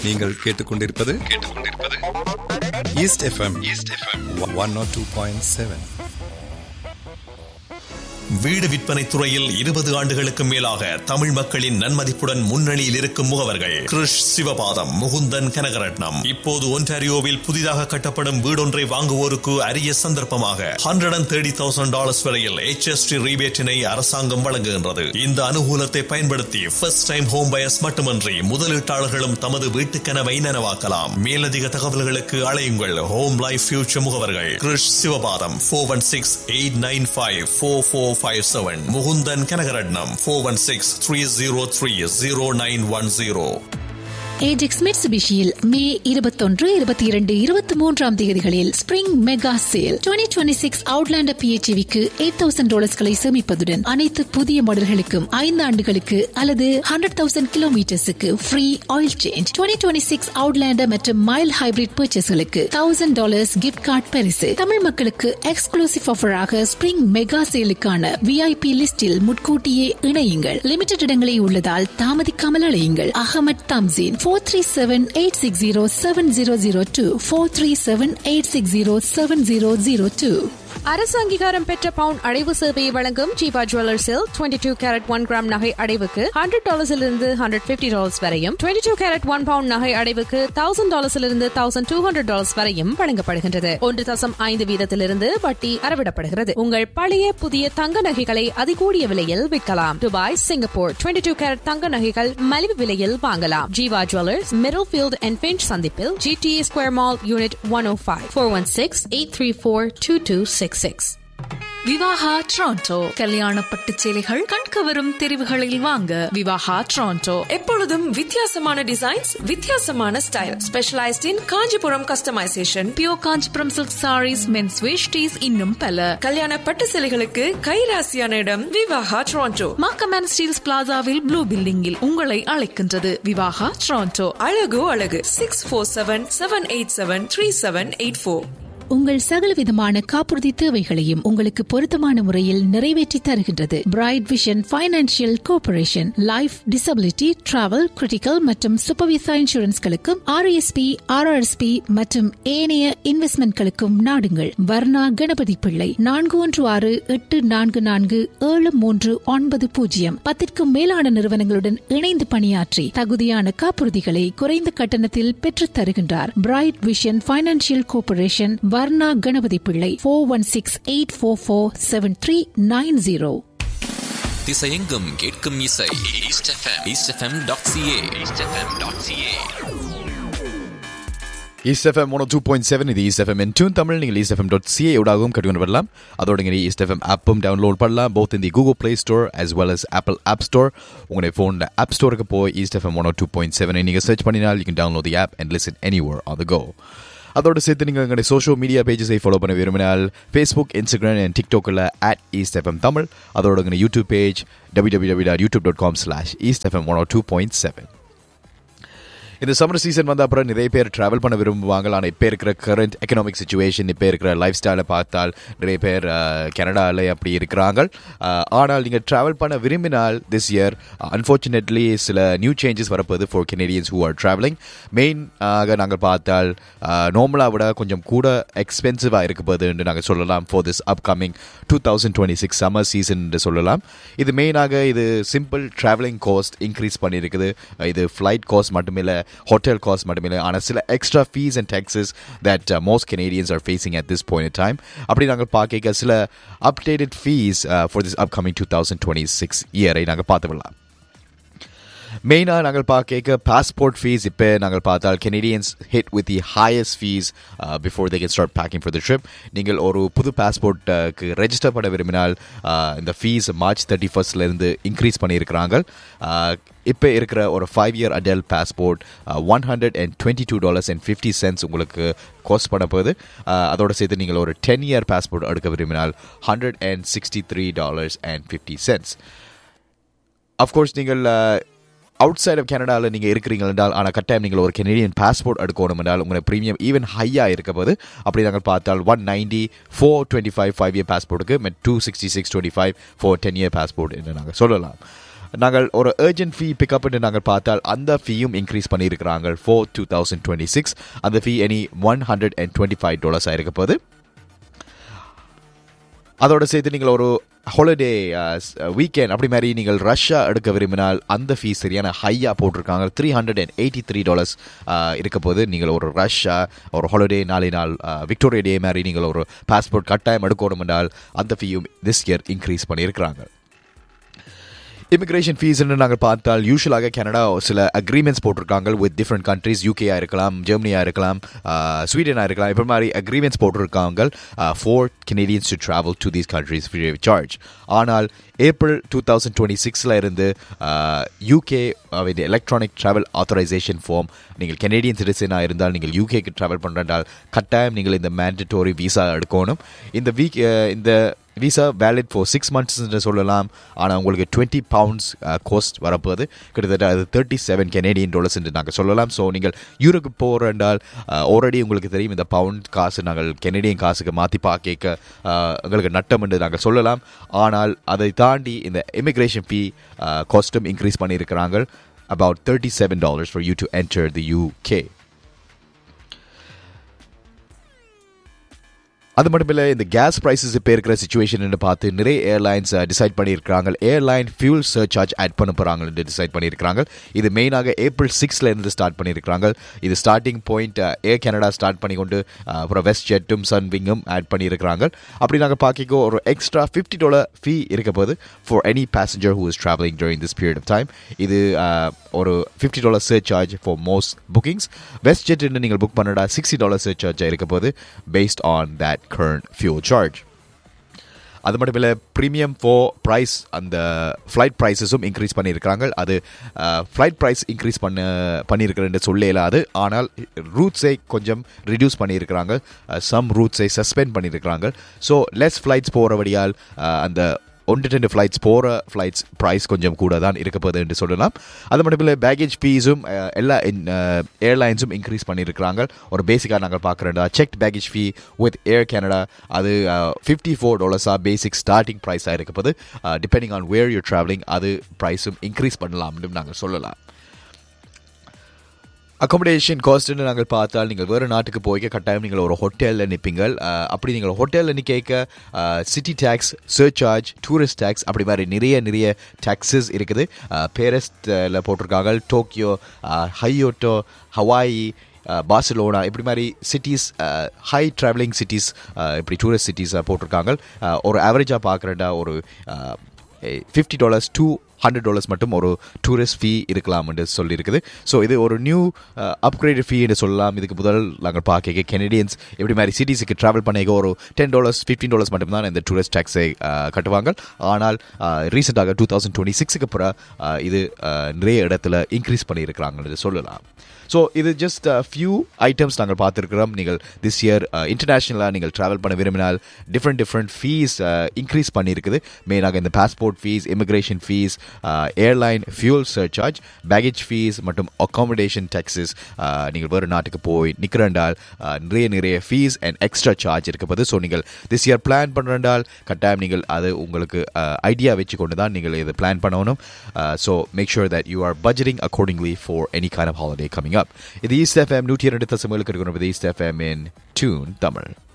நீங்கள் கேட்டுக்கொண்டிருப்பது கேட்டுக்கொண்டிருப்பது East FM East FM one nought two point seven வீடு விற்பனை துறையில் இருபது ஆண்டுகளுக்கு மேலாக தமிழ் மக்களின் நன்மதிப்புடன் முன்னணியில் இருக்கும் முகவர்கள் கிருஷ் சிவபாதம் முகுந்தன் கனகரட்னம் இப்போது ஒன்டாரியோவில் புதிதாக கட்டப்படும் வீடொன்றை வாங்குவோருக்கு அரிய சந்தர்ப்பமாக hundred and thirty thousand dollars வரையில் HST ரீபேட்டினை அரசாங்கம் வழங்குகின்றது இந்த அனுகூலத்தை பயன்படுத்தி ஃபர்ஸ்ட் டைம் ஹோம் பயர்ஸ் மட்டுமன்றி முதலீட்டாளர்களும் தமது வீட்டு கனவை நனவாக்கலாம் மேலதிக தகவல்களுக்கு அழையுங்கள் ஹோம் லைஃப் ஃபியூச்சர் முகவர்கள் Krish Sivapatham four one six eight nine five four four five seven Mukunthan Kanagaratnam four one six three zero three zero nine one zero Ajax மிட்சுபிஷியில் மே இருபத்தொன்று இருபத்தி இரண்டு இருபத்தி மூன்றாம் தேதிகளில் spring mega sale twenty twenty six outlander பிஹெச்விக்கு எயிட் தௌசண்ட் டாலர்ஸ்களை சேமிப்பதுடன் அனைத்து புதிய மாடல்களுக்கும் ஐந்து ஆண்டுகளுக்கு அல்லது ஹண்ட்ரட் தௌசண்ட் கிலோமீட்டர்ஸுக்கு free oil change twenty twenty six outlander மற்றும் மைல் ஹைபிரிட் பர்ச்சேஸ்களுக்கு தௌசண்ட் டாலர்ஸ் கிஃப்ட் கார்டு பரிசு தமிழ் மக்களுக்கு எக்ஸ்க்ளூசிவ் ஆஃபராக ஸ்பிரிங் மெகா சேலுக்கான விஐபி லிஸ்டில் முன்கூட்டியே இணையுங்கள் லிமிடெட் இடங்களே உள்ளதால் தாமதிக்காமல் அழையுங்கள் Ahmed Tamseen four three seven eight six zero seven zero zero two four three seven eight six zero seven zero zero two அரசு அங்கீகாரம் பெற்ற பவுன் அடைவு சேவையை வழங்கும் ஜீவா ஜுவல்லர்ஸில் twenty two carat one gram நகை அடைவுக்கு ஹண்ட்ரட் டாலர்ஸிலிருந்து ஹண்ட்ரட் பிப்டி டாலர்ஸ் வரையும் twenty two carat one pound நகை அடைவுக்கு தௌசண்ட் டாலர்ஸிலிருந்து தௌசண்ட் டூ ஹண்ட்ரட் டாலர்ஸ் வரையும் வழங்கப்படுகின்றது ஒன்று தசம் ஐந்து வீதத்திலிருந்து வட்டி அறவிடப்படுகிறது உங்கள் பழைய புதிய தங்க நகைகளை அதிகூடிய விலையில் விற்கலாம் Dubai Singapore twenty two carat தங்க நகைகள் மலிவு விலையில் வாங்கலாம் Jeeva jewellers Middlefield and Finch சந்திப்பில் GTA square mall unit one O five four one six eight three four two two six six Vivaha Toronto கல்யாண பட்டுச் சேலைகள் கண்கவரும் தெரிவுகளில் வாங்க விவாகா ட்ரான்டோ எப்பொழுதும் வித்தியாசமான டிசைன்ஸ் வித்தியாசமான style specialized in Kanchipuram customization pure Kanchipuram silk sarees men's veshtis இன்னும் பல கல்யாண பட்டு சேலைகளுக்கு கைராசியான இடம் விவாகா ட்ரான்டோ மாக்கமேன் ஸ்டீல்ஸ் பிளாசாவில் ப்ளூ பில்டிங்கில் உங்களை அழைக்கின்றது விவாகா ட்ரான்டோ அழகு அழகு six four seven seven eight seven three seven eight four உங்கள் சகலவிதமான காப்புறுதி தேவைகளையும் உங்களுக்கு பொருத்தமான முறையில் நிறைவேற்றி தருகின்றது bright vision financial corporation life disability travel critical மற்றும் சூப்பர்விசா இன்சூரன்ஸ்களுக்கும் ஆர்எஸ்பி ஆர்ஆர்எஸ்பி மற்றும் ஏனைய இன்வெஸ்ட்மெண்ட்களுக்கும் நாடுங்கள் வர்ணா கணபதி பிள்ளை நான்கு ஒன்று ஆறு எட்டு நான்கு நான்கு ஏழு மூன்று ஒன்பது பூஜ்ஜியம் பத்திற்கும் மேலான நிறுவனங்களுடன் இணைந்து பணியாற்றி தகுதியான காப்புறுதிகளை குறைந்த கட்டணத்தில் பெற்றுத் தருகின்றார் bright vision financial corporation Varna Ganapathy Pillai four one six eight four four seven three nine zero திசையெங்கும் கேட்கும் இசை East FM East FM dot CA East FM dot CA East FM one two point seven இது ஈஸ்ட் எஃப்எம் டூன் தமிழ் நீங்கள் East FM dot CA ஊடாகவும் கட்டுக்கொண்டு வரலாம் அதோட நீங்கள் East FM ஆப்பும் டவுன்லோட் பண்ணலாம் போத் இந்த Google play store as well as Apple app store உங்களுடைய ஃபோனில் ஆப் ஸ்டோருக்கு போய் East FM one two point செவனை நீங்கள் சர்ச் பண்ணினால் you can download the app and listen anywhere on the go அதோட சேர்த்து நீங்கள் எங்களுடைய சோஷியல் மீடியா பேஜஸை ஃபாலோ பண்ண விரும்பினால் ஃபேஸ்புக் இன்ஸ்டாகிராம் அண்ட் டிக்டாக்கில் அட் ஈஸ்ட் எஃப்எம் தமிழ் அதோட எங்கள் YouTube page W W W dot YouTube dot com slash East FM one two point seven இந்த சம்மர் சீசன் வந்த அப்புறம் நிறைய பேர் ட்ராவல் பண்ண விரும்புவாங்க ஆனால் இப்போ இருக்கிற கரண்ட் எக்கனாமிக் சுச்சுவேஷன் இப்போ இருக்கிற லைஃப் ஸ்டைலை பார்த்தால் நிறைய பேர் கனடாவில் அப்படி இருக்கிறாங்க ஆனால் நீங்கள் ட்ராவல் பண்ண விரும்பினால் திஸ் இயர் அன்ஃபார்ச்சுனேட்லி சில நியூ சேஞ்சஸ் வரப்போகுது for Canadians who are travelling main ஆக நாங்கள் பார்த்தால் நார்மலாக விட கொஞ்சம் கூட எக்ஸ்பென்சிவாக இருக்க போகுதுன்னு நாங்கள் சொல்லலாம் for this upcoming two thousand twenty six summer season சொல்லலாம் இது மெயினாக இது சிம்பிள் ட்ராவலிங் காஸ்ட் இன்க்ரீஸ் பண்ணியிருக்குது இது ஃப்ளைட் காஸ்ட் மட்டுமே இல்லை hotel costs மட்டுமே ஆனால் சில extra fees and taxes that most Canadians are facing at this point time அப்படி நாங்கள் பார்க்க சில updated fees for this upcoming two thousand twenty six இயரை நாங்கள் பார்த்து விடலாம் மெயினாக நாங்கள் பார்க்க பாஸ்போர்ட் ஃபீஸ் இப்போ நாங்கள் பார்த்தால் Canadians hit with the highest fees before they can start packing for the trip நீங்கள் ஒரு புது பாஸ்போர்ட்டுக்கு ரெஜிஸ்டர் பண்ண விரும்பினால் இந்த ஃபீஸ் மார்ச் தேர்ட்டி ஃபர்ஸ்ட்லேருந்து இன்க்ரீஸ் பண்ணியிருக்கிறாங்க இப்போ இருக்கிற ஒரு five year adult passport one hundred and twenty two dollars and fifty cents உங்களுக்கு காஸ்ட் பண்ண போகுது அதோட சேர்த்து நீங்கள் ஒரு டென் இயர் பாஸ்போர்ட் எடுக்க விரும்பினால் hundred and sixty three dollars and fifty cents of course நீங்கள் அவுட் சைட் ஆஃப் கனடாவில் நீங்கள் இருக்கிறீங்க என்றால் ஆனால் கட்டாயம் நீங்கள் ஒரு கெனடியன் பாஸ்போர்ட் எடுக்கணும் என்றால் உங்களை ப்ரீமியம் ஈவன் ஹையாக இருக்க போது அப்படி நாங்கள் பார்த்தால் one ninety four twenty five five year பாஸ்போர்ட்டுக்கு met two sixty six twenty five four ten year passport என்று நாங்கள் சொல்லலாம் நாங்கள் ஒரு அர்ஜென்ட் ஃபீ பிக்கப் நாங்கள் பார்த்தால் அந்த ஃபீயும் இன்க்ரீஸ் பண்ணியிருக்கிறாங்க for two thousand twenty six அந்த fee any one hundred and twenty five dollars ஆயிருக்க போது அதோட சேர்த்து நீங்கள் ஒரு ஹாலிடே வீக்கெண்ட் அப்படி மாதிரி நீங்கள் ரஷ்யா எடுக்க விரும்பினால் அந்த ஃபீஸ் சரியான ஹையாக போட்டிருக்காங்க three hundred and eighty three dollars இருக்க போது நீங்கள் ஒரு ரஷ்யா ஒரு ஹாலிடே நாளை நாள் விக்டோரியா டே மாதிரி நீங்கள் ஒரு பாஸ்போர்ட் கட்டாயம் எடுக்கணும் என்றால் அந்த ஃபீயும் திஸ் இயர் இன்க்ரீஸ் பண்ணியிருக்கிறாங்க இமிகிரேஷன் ஃபீஸ் நாங்கள் பார்த்தால் யூஸ்வலாக கனடா சில அக்ரிமெண்ட்ஸ் போட்டிருக்காங்க வித் டிஃப்ரெண்ட் கண்ட்ரீஸ் யூகேயா இருக்கலாம் ஜெர்மனியா இருக்கலாம் ஸ்வீடனா இருக்கலாம் இப்போ மாதிரி அக்ரிமெண்ட்ஸ் போட்டிருக்காங்க for Canadians to travel to these countries free charge ஆனால் ஏப்ரல் டூ தௌசண்ட் டுவெண்ட்டி சிக்ஸில் இருந்து UK electronic travel authorization form நீங்கள் கெனடியன் சிட்டிசனாக இருந்தால் நீங்கள் யூகேக்கு ட்ராவல் பண்ணுறால் கட்டாயம் நீங்கள் இந்த மேண்டட்டோரி விசா எடுக்கணும் இந்த வீக் இந்த visa valid for six months சொல்லலாம் ஆனால் உங்களுக்கு டுவெண்ட்டி பவுண்ட்ஸ் கோஸ்ட் வரப்போகுது கிட்டத்தட்ட அது தேர்ட்டி செவன் கெனேடியன் டாலர்ஸ் என்று நாங்கள் சொல்லலாம் ஸோ நீங்கள் யூரோக்கு போகிறண்டால் ஆல்ரெடி உங்களுக்கு தெரியும் இந்த பவுண்ட் காசு நாங்கள் கெனடியன் காசுக்கு மாற்றி பார்க்க எங்களுக்கு நட்டம் என்று நாங்கள் சொல்லலாம் ஆனால் அதை தாண்டி இந்த இமிக்ரேஷன் ஃபீ காஸ்ட்டும் இன்க்ரீஸ் பண்ணியிருக்கிறாங்க about $37 for you to enter the UK. அது மட்டும் இல்லை இந்த கேஸ் ப்ரைஸஸ் இப்போ இருக்கிற சுச்சுவேஷன் பார்த்து நிறைய ஏர்லைன்ஸ் டிசைட் பண்ணியிருக்காங்க ஏர்லைன் ஃபியூல் சர்சார்ஜ் ஆட் பண்ண போகிறாங்க டிசைட் பண்ணியிருக்காங்க இது மெயினாக ஏப்ரல் சிக்ஸ்ல இருந்து ஸ்டார்ட் பண்ணியிருக்காங்க இது starting point air Canada start பண்ணி கொண்டு அப்புறம் வெஸ்ட் ஜெட்டும் சன்விங்கும் ஆட் பண்ணியிருக்கிறாங்க அப்படி நாங்கள் பார்க்கிக்கோ ஒரு எக்ஸ்ட்ரா ஃபிஃப்டி டாலர் ஃபீ இருக்க போது for any passenger who is travelling during this period of time இது ஒரு fifty dollar surcharge for most bookings WestJet நீங்கள் புக் பண்ணடா சிக்ஸ்டி டாலர் சர்சார்ஜ் இருக்க போது based on that current fuel charge அது மட்டும் இல்லை ப்ரீமியம் ஃபோர் ப்ரைஸ் அந்த ஃப்ளைட் ப்ரைஸஸும் இன்க்ரீஸ் பண்ணியிருக்கிறாங்க அது ஃப்ளைட் ப்ரைஸ் இன்க்ரீஸ் பண்ண பண்ணியிருக்கிறேன் சொல்ல இல்லாது ஆனால் ரூட்ஸை கொஞ்சம் ரிடியூஸ் பண்ணியிருக்கிறாங்க சம் ரூட்ஸை சஸ்பெண்ட் பண்ணியிருக்கிறாங்க ஸோ லெஸ் ஃப்ளைட்ஸ் போகிறபடியால் அந்த ஒன்று ரெண்டு ஃப்ளைட்ஸ் போகிற ஃப்ளைட்ஸ் ப்ரைஸ் கொஞ்சம் கூட தான் இருக்க போகுது என்று சொல்லலாம் அது மட்டும் இல்லை பேக்கேஜ் ஃபீஸும் எல்லா ஏர்லைன்ஸும் இன்க்ரீஸ் பண்ணியிருக்கிறாங்க ஒரு பேசிக்காக நாங்கள் பார்க்குறோம்டா check baggage fee with air Canada அது ஃபிஃப்டி ஃபோர் டாலர்ஸாக பேசிக் ஸ்டார்டிங் ப்ரைஸாக இருக்க போது depending on where you're travelling அது ப்ரைஸும் இன்க்ரீஸ் பண்ணலாம்னு நாங்கள் சொல்லலாம் அக்காமடேஷன் காஸ்ட்னு நாங்கள் பார்த்தால் நீங்கள் வேறு நாட்டுக்கு போய்க்க கட்டாயம் நீங்கள் ஒரு ஹோட்டலில் நிற்பீங்கள் அப்படி நீங்கள் ஹோட்டலில் நிற்க city tax surcharge tourist tax அப்படி மாதிரி நிறைய நிறைய டேக்ஸஸ் இருக்குது பேரஸ்டில் போட்டிருக்காங்க டோக்கியோ ஹையோட்டோ ஹவாயி பார்சிலோனா இப்படி மாதிரி சிட்டிஸ் ஹை ட்ராவலிங் சிட்டிஸ் இப்படி டூரிஸ்ட் சிட்டிஸ் போட்டிருக்காங்க ஒரு ஆவரேஜாக பார்க்குறேன்டா ஒரு fifty dollars two hundred dollars மட்டும் ஒரு டூரிஸ்ட் ஃபீ இருக்கலாம் என்று சொல்லியிருக்குது ஸோ இது ஒரு நியூ அப்கிரேட் ஃபீ என்று சொல்லலாம் இதுக்கு முதல் நாங்கள் பார்க்க கெனடியன்ஸ் இப்படி மாதிரி சிட்டிஸுக்கு ட்ராவல் பண்ணிக்க ஒரு டென் டாலர்ஸ் ஃபிஃப்டீன் டாலர்ஸ் மட்டும்தான் இந்த டூரிஸ்ட் டேக்ஸை கட்டுவாங்க ஆனால் ரீசெண்டாக டூ தௌசண்ட் டுவெண்ட்டி சிக்ஸுக்கு அப்புறம் இது நிறைய இடத்துல இன்க்ரீஸ் பண்ணியிருக்கிறாங்கன்னு சொல்லலாம் ஸோ இது ஜஸ்ட் ஃபியூ ஐட்டம்ஸ் நாங்கள் பார்த்துருக்கிறோம் நீங்கள் திஸ் இயர் இன்டர்நேஷ்னலாக நீங்கள் ட்ராவல் பண்ண விரும்பினால் டிஃப்ரெண்ட் டிஃப்ரெண்ட் ஃபீஸ் இன்க்ரீஸ் பண்ணியிருக்குது மெயினாக இந்த passport fees immigration fees airline fuel surcharge baggage fees மற்றும் அக்காமடேஷன் டேக்ஸஸ் நீங்கள் வேறு நாட்டுக்கு போய் நிற்கிறண்டால் நிறைய நிறைய ஃபீஸ் அண்ட் எக்ஸ்ட்ரா சார்ஜ் இருக்கப்போது ஸோ நீங்கள் திஸ் இயர் பிளான் பண்ணுறால் கட்டாயம் நீங்கள் அது உங்களுக்கு ஐடியா வச்சு கொண்டு தான் நீங்கள் இது பிளான் பண்ணணும் so make sure that you are budgeting accordingly for any kind of holiday coming up. இது ஈஸ்ட் எஃப்எம் நூற்றி இரண்டு தசமலுக்கு இருக்கிறது ஈஸ்ட் எஃப்எம் இன் டியூன் தமிழ்